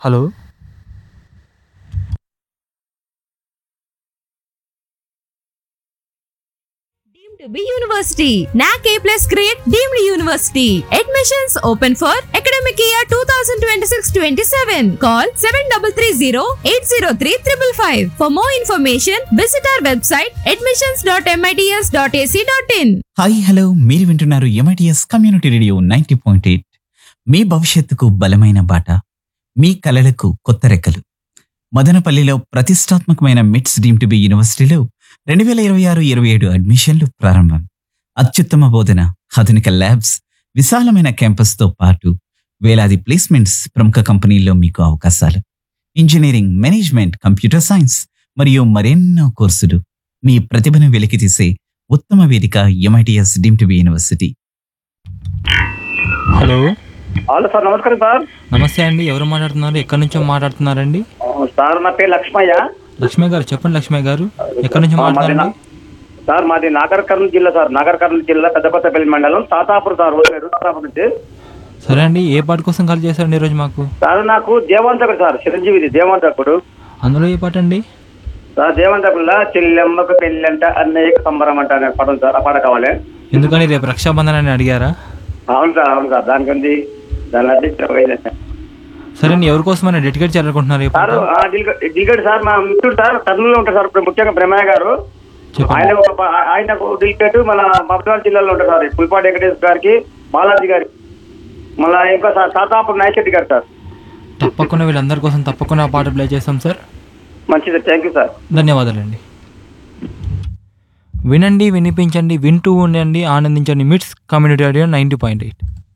Hello Deemed to be university. NAC A plus grade deemed university. Admissions open for academic year 2026-27. Call 7330-803-555. For more information, visit our website admissions.mits.ac.in. Hi hello మీరు వింటున్నారు MITS community radio ninety point eight మీ భవిష్యత్తుకు బలమైన బాట మీ కలలకు కొత్త రెక్కలు మదనపల్లిలో ప్రతిష్టాత్మకమైన మిట్స్ డీమ్ టు బి యూనివర్సిటీలో రెండు వేల ఇరవై ఆరు ఇరవై ఏడు అడ్మిషన్లు ప్రారంభం అత్యుత్తమ బోధన ఆధునిక ల్యాబ్స్ విశాలమైన క్యాంపస్తో పాటు వేలాది ప్లేస్మెంట్స్ ప్రముఖ కంపెనీల్లో మీకు అవకాశాలు ఇంజనీరింగ్ మేనేజ్మెంట్ కంప్యూటర్ సైన్స్ మరియు మరెన్నో కోర్సులు మీ ప్రతిభను వెలికితీసే ఉత్తమ వేదిక MITS deemed to be university hello hello sir నమస్కారం సార్ నమస్తే అండి ఎవరు మాట్లాడుతున్నారు ఎక్కడి నుంచో మాట్లాడుతున్నారండి సార్ నా పేరు లక్ష్మయ్య లక్ష్మి గారు చెప్పండి లక్ష్మి గారు ఎక్కడి నుంచి ఆ, మాది మాట్లాడారండి నా- సార్ మాది నాగర్ కర్నూలు జిల్లా సార్ నాగర్ కర్నూలు జిల్లా పెద్దకొత్తపల్లి మండలం తాతాపూర్ సార్ ఊరు పేరు తాతాపూర్ నుంచి సరే అండి ఏ పాట కోసం కాల్ చేశారండి ఈరోజు మాకు సార్ నాకు దేవంతకుడు సార్ చిరంజీవిది దేవంతకుడు అందులో ఏ పాట అండి సార్ దేవంతకుడులా చెల్లెమ్మకు పెళ్ళంట అన్నయ్యకు సంబరం అంట అనే పదం సార్ ఆ పాట కావాలి ఎందుకని రేపు రక్షాబంధన్ అని అడిగారా అవును సార్ అవును సార్ దానికి ఉంది దాని అడ్జస్ట్ అవ్వలేదు. సరే అండి ఎవరి కోసమైనా డెడికేట్ చేయాలనుకుంటున్నారు ఈ పాట సార్ ఆ, దిల్గ- దిల్గడ్ సార్ మా మిత్రుడు సార్ కర్నూలులో ఉంటారు సార్ ఇప్పుడు ముఖ్యంగా బ్రహ్మయ్య గారు చెప్పండి ఆయన ఒక ప- ఆయనకు దిల్గట్ మన మబ్దాల్ జిల్లాలో ఉంటారు సార్ పుల్పాటి వెంకటేష్ గారికి బాలాజీ గారి మళ్ళా ఇంకా సార్ తాతాపూర్ నాయశెట్టి గారు సార్ తప్పకుండా వీళ్ళందరి కోసం తప్పకుండా ఆ పాట ప్లే చేస్తాం సార్ మంచిది థ్యాంక్ యూ సార్ ధన్యవాదాలండి వినండి వినిపించండి వింటూ ఉండండి ఆనందించండి MITS community radio ninety point eight